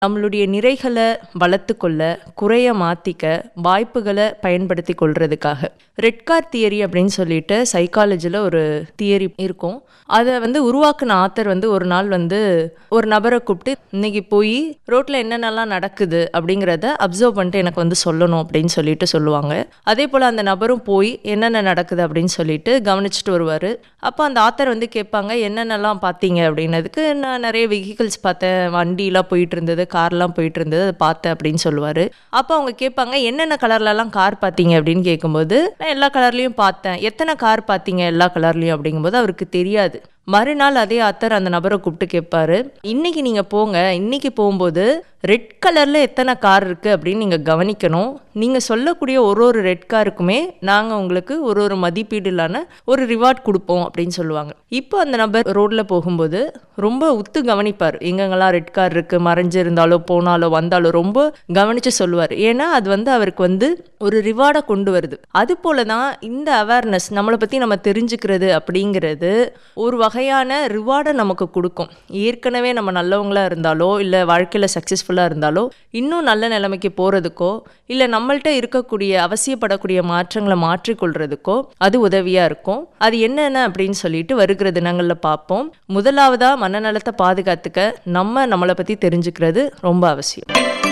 நம்மளுடைய நிறைகளை வளர்த்துக்கொள்ள குறைய மாற்றிக்க வாய்ப்புகளை பயன்படுத்தி கொள்றதுக்காக ரெட் கார் தியரி அப்படின்னு சொல்லிட்டு சைக்காலஜியில் ஒரு தியரி இருக்கும் அதை வந்து உருவாக்குன ஆத்தர் வந்து ஒரு நாள் வந்து ஒரு நபரை கூப்பிட்டு இன்னைக்கு போய் ரோட்டில் என்னென்னலாம் நடக்குது அப்படிங்கிறத அப்சர்வ் பண்ணிட்டு எனக்கு வந்து சொல்லணும் அப்படின்னு சொல்லிட்டு சொல்லுவாங்க அதே போல் அந்த நபரும் போய் என்னென்ன நடக்குது அப்படின்னு சொல்லிட்டு கவனிச்சுட்டு வருவார் அப்போ அந்த ஆத்தர் வந்து கேட்பாங்க என்னென்னலாம் பார்த்தீங்க அப்படின்னதுக்கு நான் நிறைய வெஹிக்கிள்ஸ் பார்த்தேன் வண்டிலாம் போயிட்டு இருந்தது கார்லாம் போயிட்டு இருந்தது அதை பார்த்தேன் அப்படின்னு சொல்லுவார் அப்போ அவங்க கேட்பாங்க என்னென்ன கலர்லலாம் கார் பார்த்தீங்க அப்படின்னு கேட்கும்போது நான் எல்லா கலர்லேயும் பார்த்தேன் எத்தனை கார் பார்த்தீங்க எல்லா கலர்லேயும் அப்படிங்கும்போது அவருக்கு தெரியாது மறுநாள் அதே ஆத்தர் அந்த நபரை கூப்பிட்டு கேட்பாரு இன்னைக்கு நீங்கள் போங்க இன்னைக்கு போகும்போது ரெட் கலரில் எத்தனை கார் இருக்குது அப்படின்னு நீங்கள் கவனிக்கணும் நீங்கள் சொல்லக்கூடிய ஒரு ஒரு ரெட் காருக்குமே நாங்கள் உங்களுக்கு ஒரு ஒரு மதிப்பீடுலான ஒரு ரிவார்ட் கொடுப்போம் அப்படின்னு சொல்லுவாங்க இப்போ அந்த நபர் ரோட்டில் போகும்போது ரொம்ப உத்து கவனிப்பார் எங்கெங்கெல்லாம் ரெட் கார் இருக்குது மறைஞ்சிருந்தாலோ போனாலோ வந்தாலோ ரொம்ப கவனித்து சொல்லுவார் ஏன்னா அது வந்து அவருக்கு வந்து ஒரு ரிவார்டை கொண்டு வருது அது போல தான் இந்த அவேர்னஸ் நம்மளை பற்றி நம்ம தெரிஞ்சுக்கிறது அப்படிங்கிறது ஒரு வகையான ரிவார்டை நமக்கு கொடுக்கும் ஏற்கனவே நம்ம நல்லவங்களா இருந்தாலோ இல்லை வாழ்க்கையில் சக்ஸஸ்ஃபுல்லாக இருந்தாலோ இன்னும் நல்ல நிலைமைக்கு போகிறதுக்கோ இல்லை நம்மள்ட்ட இருக்கக்கூடிய அவசியப்படக்கூடிய மாற்றங்களை மாற்றிக்கொள்றதுக்கோ அது உதவியாக இருக்கும் அது என்னென்ன அப்படின்னு சொல்லிட்டு வருகிற தினங்களில் பார்ப்போம் முதலாவதாக மனநலத்தை பாதுகாத்துக்க நம்ம நம்மளை பற்றி தெரிஞ்சுக்கிறது ரொம்ப அவசியம்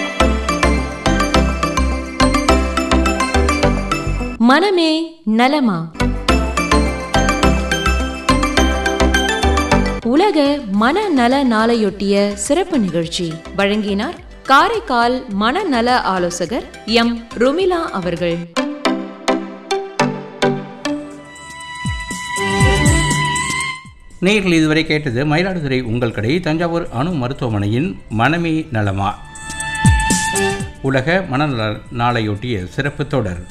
மனமே நலமா உலக மனநல நாளையொட்டிய சிறப்பு நிகழ்ச்சி வழங்கினார் காரைக்கால் மனநல ஆலோசகர் எம் ருமிலா அவர்கள் நேயர்கள் இதுவரை கேட்டது மயிலாடுதுறை உங்கள் கடை தஞ்சாவூர் அணு மருத்துவமனையின் மனமே நலமா உலக மனநல நாளையொட்டிய சிறப்பு தொடர்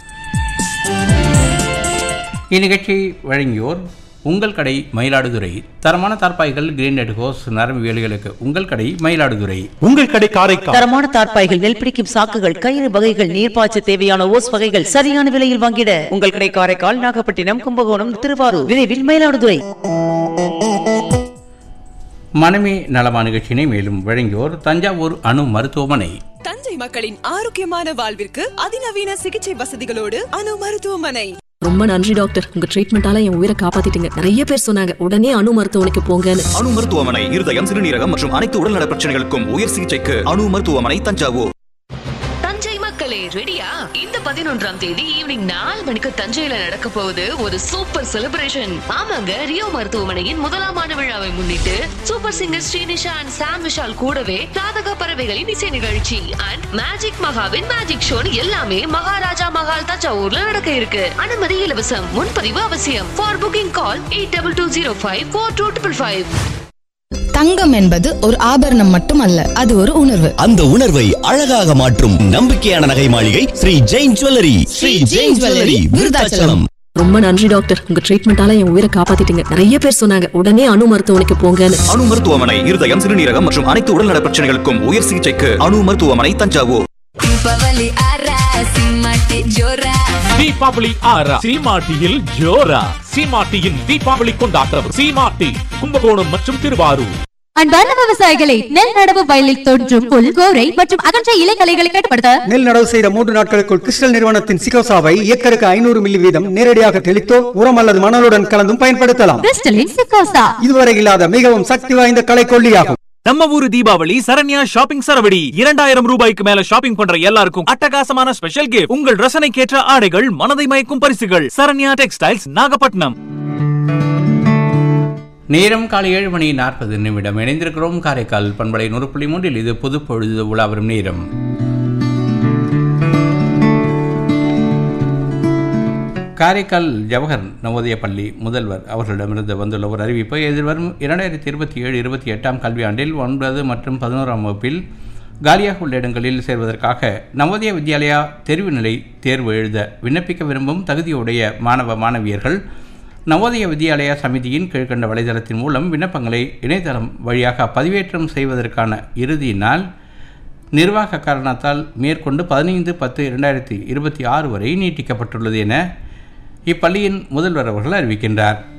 இந்நிகழ்ச்சியை வழங்கியோர் உங்கள் கடை மயிலாடுதுறை தரமான தார்பாய்கள் கிரீன் ஹோஸ் நரம்பு வேலைகளுக்கு உங்கள் கடை மயிலாடுதுறை உங்கள் கடை காரைக்கால் தரமான தார்ப்பாய்கள் நெல் பிடிக்கும் சாக்குகள் கயிறு வகைகள் நீர்ப்பாய்ச்ச தேவையான ஓஸ் வகைகள் சரியான விலையில் வாங்கிட உங்கள் கடை காரைக்கால் நாகப்பட்டினம் கும்பகோணம் திருவாரூர் விரைவில் மயிலாடுதுறை மனமே நலமா நிகழ்ச்சியினை மேலும் வழங்கியோர் தஞ்சாவூர் அணு மருத்துவமனை தஞ்சை மக்களின் ஆரோக்கியமான வாழ்விற்கு அதிநவீன சிகிச்சை வசதிகளோடு அணு மருத்துவமனை ரொம்ப நன்றி டாக்டர் உங்க ட்ரீட்மெண்டால என் உயிரை காப்பாத்திட்டீங்க நிறைய பேர் சொன்னாங்க உடனே அணு மருத்துவமனைக்கு போங்கன்னு அணு மருத்துவமனை இருதயம் சிறுநீரகம் மற்றும் அனைத்து உடல்நல பிரச்சனைகளுக்கும் உயர் சிகிச்சைக்கு அணு மருத்துவமனை தஞ்சாவூர் தஞ்சை மக்களே ரெடியா இந்த பதினொன்றாம் தேதி ஈவினிங் நாலு மணிக்கு தஞ்சையில நடக்க போகுது ஒரு சூப்பர் செலிப்ரேஷன் ஆமாங்க ரியோ மருத்துவமனையின் முதலாம் ஆண்டு விழாவை முன்னிட்டு super singer Srinisha and Sam Vishal கூடவே ராதக பறவைகளின் இசை நிகழ்ச்சி அண்ட் மேஜிக் மகாவின் மேஜிக் ஷோ எல்லாமே மகாராஜா மகால் தஞ்சாவூர்ல நடக்க இருக்கு அனுமதி இலவசம் முன்பதிவு அவசியம் for booking call eight double two zero five four two triple five தங்கம் என்பது ஒரு ஆபரணம் மட்டுமல்ல அது ஒரு உணர்வு அந்த உணர்வை அழகாக மாற்றும் நம்பிக்கையான நகை மாளிகை ஸ்ரீ ஜெயின் ஜுவல்லரி ஸ்ரீ ஜெயின் ஜுவல்லரி விருதாச்சலம் ரொம்ப நன்றி டாக்டர் உங்க ட்ரீட்மெண்டால என் உயிரை காப்பாத்திட்டீங்க நிறைய பேர் சொன்னாங்க உடனே அணு மருத்துவமனைக்கு போங்கன்னு அணு மருத்துவமனை இருதயம் சிறுநீரகம் மற்றும் அனைத்து உடல்நல பிரச்சனைகளுக்கும் உயர் சிகிச்சைக்கு அணு மருத்துவமனை தஞ்சாவூர் தீபாவளி ஆரா சிம்மாட்டி ஜோரா தீபாவளி ஆரா சீமாட்டியில் ஜோரா சீமாட்டியின் தீபாவளி கொண்டாட்டம் சீமாட்டி கும்பகோணம் மற்றும் திருவாரூர் அன்பார்ந்த விவசாயிகளை நெல் நடவு வயலில் தோன்றும் புல் கோரை மற்றும் அகன்ற இலைகளைகளை கட்டுப்படுத்த நெல் நடவு செய்த மூன்று நாட்களுக்குள் கிறிஸ்டல் நிறுவனத்தின் சிகோசாவை ஏக்கருக்கு ஐநூறு மில்லி வீதம் நேரடியாக தெளித்தோ உரம் அல்லது மணலுடன் கலந்தும் பயன்படுத்தலாம் கிறிஸ்டலின் சிக்கோசா இதுவரை இல்லாத மிகவும் சக்தி வாய்ந்த களைக்கொல்லியாகும் நம்ம ஊரு தீபாவளி சரண்யா ஷாப்பிங் சரவடி இரண்டாயிரம் ரூபாய்க்கு மேல ஷாப்பிங் பண்ற எல்லாருக்கும் அட்டகாசமான ஸ்பெஷல் கிஃப்ட் உங்கள் ரசனைக்கேற்ற ஆடைகள் மனதை மயக்கும் பரிசுகள் சரண்யா டெக்ஸ்டைல்ஸ் நாகப்பட்டினம் நேரம் காலை ஏழு மணி நாற்பது நிமிடம் இணைந்திருக்கிறோம் காரைக்கால் பண்பலை நூறு புள்ளி மூன்றில் இது புது பொழுது உலா வரும் நேரம் காரைக்கால் ஜவஹர் நவோதய பள்ளி முதல்வர் அவர்களிடமிருந்து வந்துள்ள ஒரு அறிவிப்பு எதிர்வரும் இரண்டாயிரத்தி இருபத்தி ஏழு இருபத்தி எட்டாம் கல்வியாண்டில் ஒன்பது மற்றும் பதினோராம் வகுப்பில் காலியாக உள்ள இடங்களில் சேர்வதற்காக நவோதய வித்யாலயா தெரிவு நிலை தேர்வு எழுத விண்ணப்பிக்க விரும்பும் தகுதியுடைய மாணவ மாணவியர்கள் நவோதய வித்யாலயா சமிதியின் கீழ்கண்ட வலைதளத்தின் மூலம் விண்ணப்பங்களை இணையதளம் வழியாக பதிவேற்றம் செய்வதற்கான இறுதி நாள் நிர்வாக காரணத்தால் மேற்கொண்டு பதினைந்து பத்து இரண்டாயிரத்தி இருபத்தி ஆறு வரை நீட்டிக்கப்பட்டுள்ளது என இப்பள்ளியின் முதல்வர் அவர்கள் அறிவிக்கின்றார்